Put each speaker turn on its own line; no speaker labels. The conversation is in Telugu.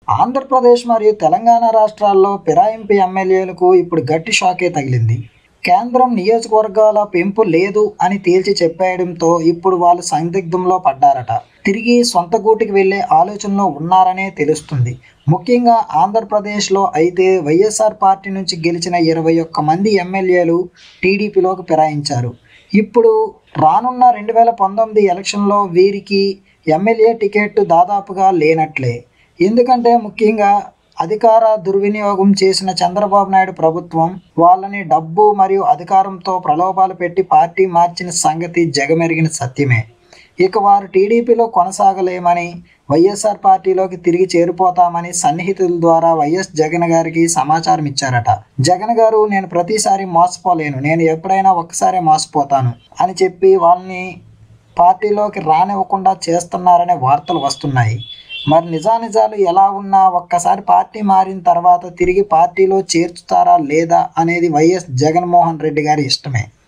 ఆంధ్రప్రదేశ్ మరియు తెలంగాణ రాష్ట్రాల్లో ఫిరాయింపు ఎమ్మెల్యేలకు ఇప్పుడు గట్టి షాకే తగిలింది కేంద్రం నియోజకవర్గాల పెంపు లేదు అని తేల్చి చెప్పేయడంతో ఇప్పుడు వాళ్ళు సందిగ్ధంలో పడ్డారట తిరిగి సొంత గూటికి వెళ్ళే ఆలోచనలో ఉన్నారనే తెలుస్తుంది ముఖ్యంగా ఆంధ్రప్రదేశ్లో అయితే వైఎస్ఆర్ పార్టీ నుంచి గెలిచిన ఇరవై ఒక్క మంది ఎమ్మెల్యేలు టీడీపీలోకి ఫిరాయించారు ఇప్పుడు రానున్న రెండు వేల పంతొమ్మిది ఎలక్షన్లో వీరికి ఎమ్మెల్యే టికెట్ దాదాపుగా లేనట్లే ఎందుకంటే ముఖ్యంగా అధికార దుర్వినియోగం చేసిన చంద్రబాబు నాయుడు ప్రభుత్వం వాళ్ళని డబ్బు మరియు అధికారంతో ప్రలోభాలు పెట్టి పార్టీ మార్చిన సంగతి జగమెరిగిన సత్యమే ఇక వారు టీడీపీలో కొనసాగలేమని వైఎస్ఆర్ పార్టీలోకి తిరిగి చేరిపోతామని సన్నిహితుల ద్వారా వైఎస్ జగన్ గారికి సమాచారం ఇచ్చారట జగన్ గారు నేను ప్రతిసారి మోసపోలేను నేను ఎప్పుడైనా ఒక్కసారే మోసపోతాను అని చెప్పి వాళ్ళని పార్టీలోకి రానివ్వకుండా చేస్తున్నారనే వార్తలు వస్తున్నాయి మరి నిజానిజాలు ఎలా ఉన్నా ఒక్కసారి పార్టీ మారిన తర్వాత తిరిగి పార్టీలో చేర్చుతారా లేదా అనేది వైఎస్ జగన్మోహన్ రెడ్డి గారి ఇష్టమే